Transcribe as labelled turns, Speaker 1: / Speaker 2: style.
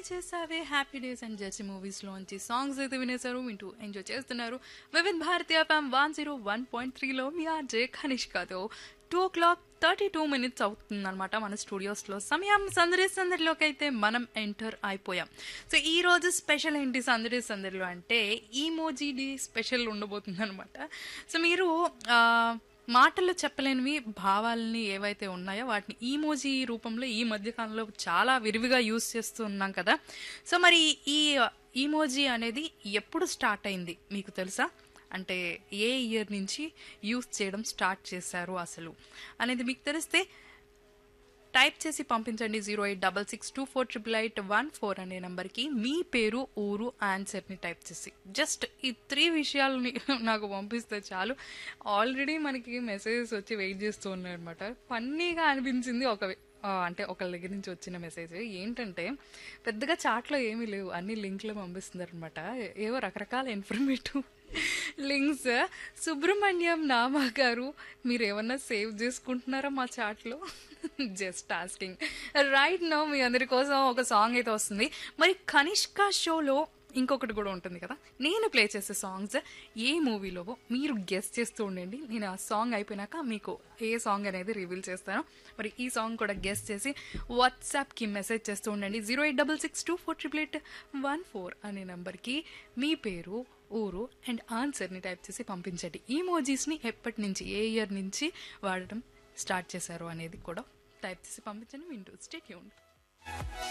Speaker 1: Chesave happy days and jersey movies లోంచి songs అయితే వినేశారు వింటూ ఎంజాయ్ చేస్తున్నారు వివిధ్ భారతీయ ఫ్యామ్ వన్ జీరో వన్ పాయింట్ త్రీలో మీ ఆర్జే కనిష్కతో two o'clock thirty two minutes అవుతుందన్నమాట మన స్టూడియోస్లో సమయం సందడి సందడిలోకి అయితే మనం ఎంటర్ అయిపోయాం సో ఈ రోజు స్పెషల్ ఏంటి సందడి సందడిలో అంటే ఈమోజీడి స్పెషల్ ఉండబోతుంది అనమాట సో మీరు ఆ, మాటల్లో చెప్పలేనివి భావాలని ఏవైతే ఉన్నాయో వాటిని ఈమోజీ రూపంలో ఈ మధ్యకాలంలో చాలా విరివిగా యూస్ చేస్తూ ఉన్నాం కదా సో మరి ఈ ఈమోజీ అనేది ఎప్పుడు స్టార్ట్ అయింది మీకు తెలుసా అంటే ఏ ఇయర్ నుంచి యూస్ చేయడం స్టార్ట్ చేశారు అసలు అనేది మీకు తెలిస్తే టైప్ చేసి పంపించండి zero eight double six two four triple eight one four అనే నెంబర్కి మీ పేరు ఊరు ఆన్సర్ని టైప్ చేసి జస్ట్ ఈ త్రీ విషయాలని నాకు పంపిస్తే చాలు ఆల్రెడీ మనకి మెసేజెస్ వచ్చి వెయిట్ చేస్తూ ఉన్నాయన్నమాట ఫన్నీగా అనిపించింది ఒక ఆ, అంటే ఒకళ్ళ దగ్గర నుంచి వచ్చిన మెసేజ్ ఏంటంటే పెద్దగా చాట్లో ఏమీ లేవు అన్ని లింక్లు పంపిస్తున్నారు అనమాట ఏవో రకరకాల ఇన్ఫర్మేటివ్ లింక్స్ సుబ్రహ్మణ్యం నామా గారు మీరు ఏమన్నా సేవ్ చేసుకుంటున్నారా మా చాట్లో జస్ట్ ఆస్కింగ్ రైట్ నో మీ అందరి కోసం ఒక సాంగ్ అయితే వస్తుంది మరి కనిష్క షోలో ఇంకొకటి కూడా ఉంటుంది కదా నేను ప్లే చేసే సాంగ్స్ ఏ మూవీలో మీరు గెస్ట్ చేస్తూ ఉండండి నేను ఆ సాంగ్ అయిపోయినాక మీకు ఏ సాంగ్ అనేది రివీల్ చేస్తాను మరి ఈ సాంగ్ కూడా గెస్ట్ చేసి వాట్సాప్కి మెసేజ్ చేస్తూ ఉండండి zero eight double six two four triple eight one four అనే నెంబర్కి మీ పేరు ఊరు అండ్ ఆన్సర్ని టైప్ చేసి పంపించండి ఈ మోజీస్ని ఎప్పటి నుంచి ఏ ఇయర్ నుంచి వాడటం స్టార్ట్ చేశారు అనేది కూడా టైప్ చేసి పంపించండి వింటూ స్టేట్ యూన్